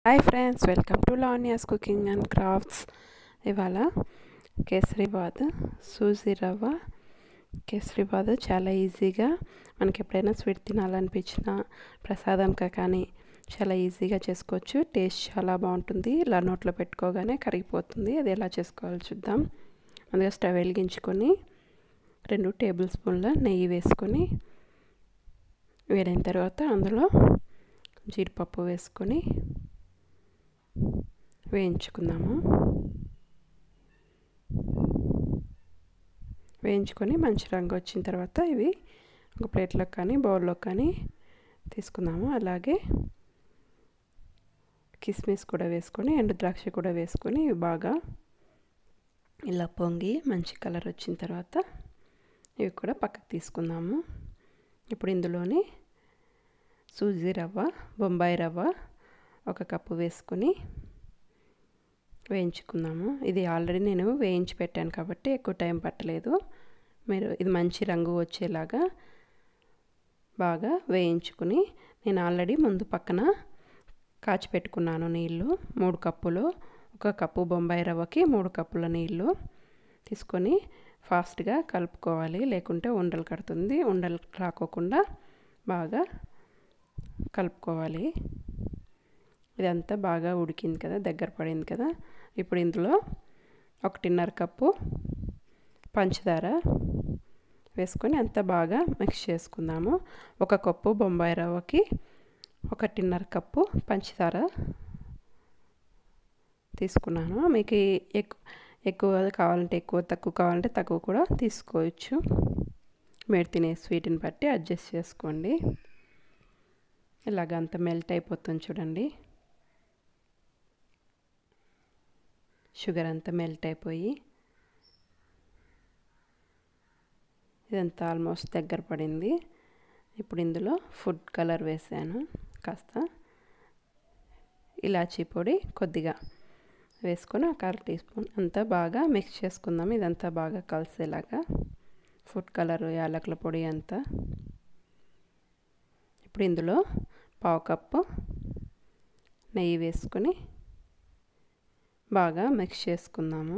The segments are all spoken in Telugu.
hi friends welcome to Lavanya's cooking and crafts ఇవాళ కేసరీబాద్ సూజీ రవ్వ కేసరీబాద్ చాలా ఈజీగా మనకి ఎప్పుడైనా స్వీట్ తినాలనిపించిన ప్రసాదంగా కానీ చాలా ఈజీగా చేసుకోవచ్చు టేస్ట్ చాలా బాగుంటుంది ఇలా నోట్లో పెట్టుకోగానే కరిగిపోతుంది అది ఎలా చేసుకోవాలో చూద్దాం ముందుగా స్టవ్ వెలిగించుకొని రెండు టేబుల్ స్పూన్ల నెయ్యి వేసుకొని వేడైన తర్వాత అందులో జీడిపప్పు వేసుకొని వేయించుకుందాము వేయించుకొని మంచి రంగు వచ్చిన తర్వాత ఇవి ఒక ప్లేట్లో కానీ బౌల్లో కానీ తీసుకుందాము అలాగే కిస్మిస్ కూడా వేసుకొని ఎండు ద్రాక్ష కూడా వేసుకొని ఇవి బాగా ఇలా పొంగి మంచి కలర్ వచ్చిన తర్వాత ఇవి కూడా పక్కకు తీసుకుందాము ఇప్పుడు ఇందులోని సూజీ రవ్వ బొంబాయి రవ్వ ఒక కప్పు వేసుకొని వేయించుకుందాము ఇది ఆల్రెడీ నేను వేయించి పెట్టాను కాబట్టి ఎక్కువ టైం పట్టలేదు మీరు ఇది మంచి రంగు వచ్చేలాగా బాగా వేయించుకుని నేను ఆల్రెడీ ముందు పక్కన కాచి పెట్టుకున్నాను నీళ్ళు మూడు కప్పులు ఒక కప్పు బొంబాయి రవ్వకి మూడు కప్పుల నీళ్ళు తీసుకొని ఫాస్ట్గా కలుపుకోవాలి లేకుంటే ఉండలు కడుతుంది ఉండలు రాకోకుండా బాగా కలుపుకోవాలి ఇదంతా బాగా ఉడికింది కదా దగ్గర పడింది కదా ఇప్పుడు ఇందులో ఒకటిన్నర కప్పు పంచదార వేసుకొని అంతా బాగా మిక్స్ చేసుకుందాము ఒక కప్పు బొంబాయి రవ్వకి ఒకటిన్నర కప్పు పంచదార తీసుకున్నాను మీకు ఎక్కువ ఎక్కువ కావాలంటే ఎక్కువ తక్కువ కావాలంటే తక్కువ కూడా తీసుకోవచ్చు మీరు తినే స్వీట్ని బట్టి అడ్జస్ట్ చేసుకోండి ఇలాగ అంత మెల్ట్ అయిపోతుంది చూడండి షుగర్ అంతా మెల్ట్ అయిపోయి ఇదంతా ఆల్మోస్ట్ దగ్గర పడింది ఇప్పుడు ఇందులో ఫుడ్ కలర్ వేసాను కాస్త ఇలాచీ పొడి కొద్దిగా వేసుకొని ఒక అర టీ స్పూన్ అంతా బాగా మిక్స్ చేసుకుందాం ఇదంతా బాగా కలిసేలాగా ఫుడ్ కలర్ యాలకుల పొడి అంతా ఇప్పుడు ఇందులో పావు కప్పు నెయ్యి వేసుకొని బాగా మిక్స్ చేసుకుందాము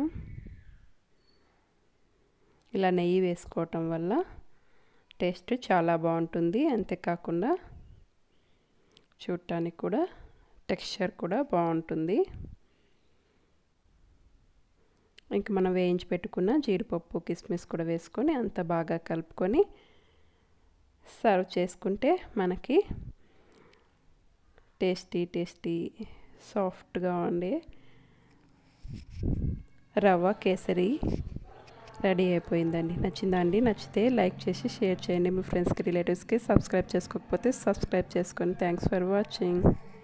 ఇలా నెయ్యి వేసుకోవటం వల్ల టేస్ట్ చాలా బాగుంటుంది అంతేకాకుండా చూడటానికి కూడా టెక్స్చర్ కూడా బాగుంటుంది ఇంక మనం వేయించి పెట్టుకున్న జీడిపప్పు కిస్మిస్ కూడా వేసుకొని అంత బాగా కలుపుకొని సర్వ్ చేసుకుంటే మనకి టేస్టీ టేస్టీ సాఫ్ట్గా ఉండే రవ్వ కేసరి రెడీ అయిపోయిందండి నచ్చిందా అండి నచ్చితే లైక్ చేసి షేర్ చేయండి మీ ఫ్రెండ్స్కి రిలేటివ్స్కి సబ్స్క్రైబ్ చేసుకోకపోతే సబ్స్క్రైబ్ చేసుకోండి థ్యాంక్స్ ఫర్ వాచింగ్